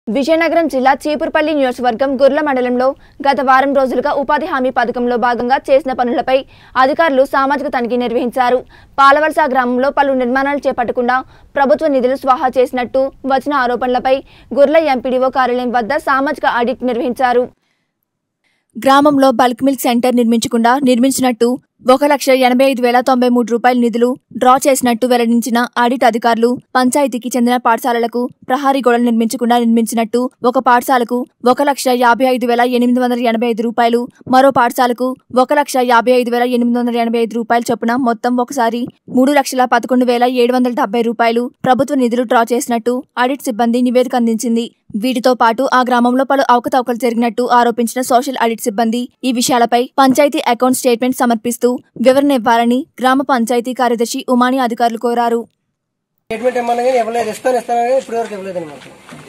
విజయనగరం జిల్లా చీపురుపల్లి నియోజకవర్గం గుర్ల మండలంలో గత వారం రోజులుగా ఉపాధి హామీ పథకంలో భాగంగా చేసిన పనులపై అధికారులు సామాజిక తనిఖీ నిర్వహించారు పాలవలస గ్రామంలో పలు నిర్మాణాలు చేపట్టకుండా ప్రభుత్వ నిధులు స్వాహా చేసినట్టు వచ్చిన ఆరోపణలపై గుర్ల ఎంపీడీఓ కార్యాలయం వద్ద సామాజిక ఆడిట్ నిర్వహించారు గ్రామంలో బల్క్ మిల్క్ సెంటర్ నిర్మించకుండా నిర్మించినట్టు ఒక లక్ష ఎనభై ఐదు వేల తొంభై మూడు రూపాయల నిధులు డ్రా చేసినట్టు వెల్లడించిన ఆడిట్ అధికారులు పంచాయతీకి చెందిన పాఠశాలలకు ప్రహారీ గోడలు నిర్మించకుండా నిర్మించినట్టు ఒక పాఠశాలకు ఒక లక్ష యాభై ఐదు వేల ఎనిమిది వందల ఎనభై ఐదు రూపాయలు మరో పాఠశాలకు ఒక లక్ష యాభై ఐదు వేల ఎనిమిది వందల ఎనభై ఐదు రూపాయలు చొప్పున మొత్తం ఒకసారి మూడు లక్షల పదకొండు వేల ఏడు వందల డెబ్బై రూపాయలు ప్రభుత్వ నిధులు డ్రా చేసినట్టు ఆడిట్ సిబ్బంది నివేదిక అందించింది వీటితో పాటు ఆ గ్రామంలో పలు అవకతవకలు జరిగినట్టు ఆరోపించిన సోషల్ ఆడిట్ సిబ్బంది ఈ విషయాలపై పంచాయతీ అకౌంట్ స్టేట్మెంట్ సమర్పిస్తూ వివరణ ఇవ్వాలని గ్రామ పంచాయతీ కార్యదర్శి ఉమాని అధికారులు కోరారు స్టేట్మెంట్ ఇమ్మన్నా కానీ ఇవ్వలేదు ఇస్తాను ఇస్తాను కానీ ఇప్పటి వరకు ఇవ్వలేదు అనమాట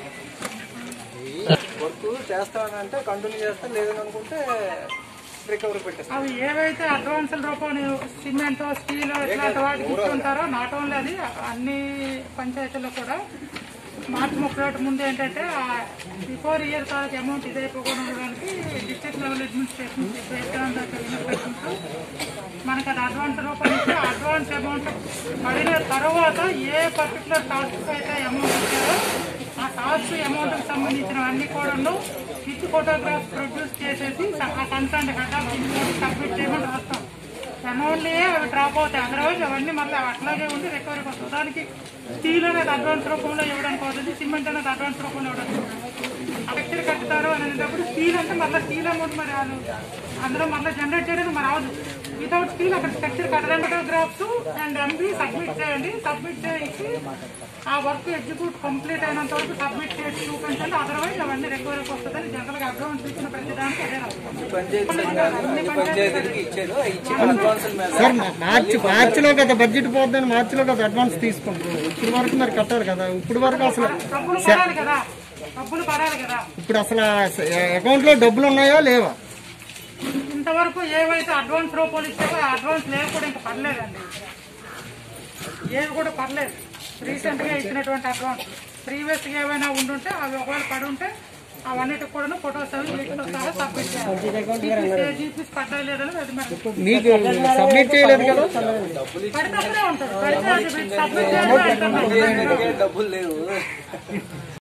వర్క్ చేస్తానంటే కంటిన్యూ చేస్తాను లేదని అనుకుంటే రికవరీ పెట్టేస్తాను అవి ఏవైతే అడ్వాన్స్ రూపాయలు సిమెంట్ స్టీల్ ఇట్లాంటి వాటికి ఇస్తుంటారో నాట్ ఓన్లీ అది అన్ని పంచాయతీల్లో కూడా మార్చి ముప్పై ఒకటి ముందు ఏంటంటే బిఫోర్ ఇయర్ కాలేజ్ అమౌంట్ ఇది అయిపోకుండా ఉండడానికి డిస్ట్రిక్ట్ లెవెల్ అడ్మినిస్ట్రేషన్ బ్రేక్డౌన్ మనకి అది అడ్వాన్స్ రూపాయలు ఇచ్చి అడ్వాన్స్ అమౌంట్ పడిన తర్వాత ఏ పర్టికులర్ టాస్క్ అయితే అమౌంట్ ఇచ్చారో ఆ టాస్క్ అమౌంట్ కి సంబంధించిన అన్ని కూడా విత్ ఫోటోగ్రాఫ్ ప్రొడ్యూస్ చేసేసి ఆ కన్సర్న్ హెడ్ ఆఫ్ సబ్మిట్ చేయమని రాస్తాం అమౌంట్లే అవి డ్రాప్ అవుతాయి అదర్వైజ్ అవన్నీ మళ్ళీ అట్లాగే ఉండి రికవరీకి వస్తుంది దానికి స్టీల్ అనేది అడ్వాన్స్ రూపంలో ఇవ్వడానికి అవుతుంది సిమెంట్ అనేది అడ్వాన్స్ రూపంలో ఇవ్వడానికి ఫ్యాక్టరీ కట్టుతారు అనేటప్పుడు స్టీల్ అంటే మళ్ళీ స్టీల్ అమౌంట్ మరి వాళ్ళు అందులో మళ్ళీ జనరేట్ చేయడానికి మరి అవదు వితౌట్ స్టీల్ అక్కడ స్ట్రక్చర్ కట్టడానికి ఫోటోగ్రాఫ్స్ అండ్ ఎంబీ సబ్మిట్ చేయండి సబ్మిట్ చేసి ఆ వర్క్ ఎగ్జిక్యూట్ కంప్లీట్ అయినంత వరకు సబ్మిట్ చేసి చూపించండి అదర్వైజ్ అవన్నీ రికవరీకి వస్తుందని జనరల్ గా అడ్వాన్స్ ఇచ్చిన ప్రతి దానికి అదే రాస్తుంది అన్ని పంచాయతీలు ఇచ్చారు ఇచ్చిన అడ్వాన్స్ మీద సార్ మా- మార్చి మార్చిలో కదా బడ్జెట్ పోద్దని మార్చిలో కదా అడ్వాన్స్ తీసుకుంటారు ఇప్పుడు వరకు మరి కట్టారు కదా ఇప్పుడు వరకు అసలు డబ్బులు పడాలి కదా డబ్బులు పడాలి కదా ఇప్పుడు అసలు అకౌంట్ లో డబ్బులు ఉన్నాయా లేవా ఇంతవరకు ఏవైతే అడ్వాన్స్ రూపాయలు ఇచ్చారో ఆ అడ్వాన్స్ లేవు కూడా ఇంకా పడలేదండి ఏవి కూడా పడలేదు రీసెంట్ గా ఇచ్చినటువంటి అడ్వాన్స్ ప్రీవియస్ గా ఏమైనా ఉండుంటే అవి ఒకవేళ పడి ఉంటే అవన్నిటికి కూడా ఫొటోస్ అవి వీటితో సహా సబ్మిట్ చేయాలి జీపీస్ పడ్డా లేదని అది మరి మీకు సబ్మిట్ చేయలేదు కదా పడినప్పుడే ఉంటుంది పడితే అది సబ్మిట్ చేయాలి డబ్బులు లేవు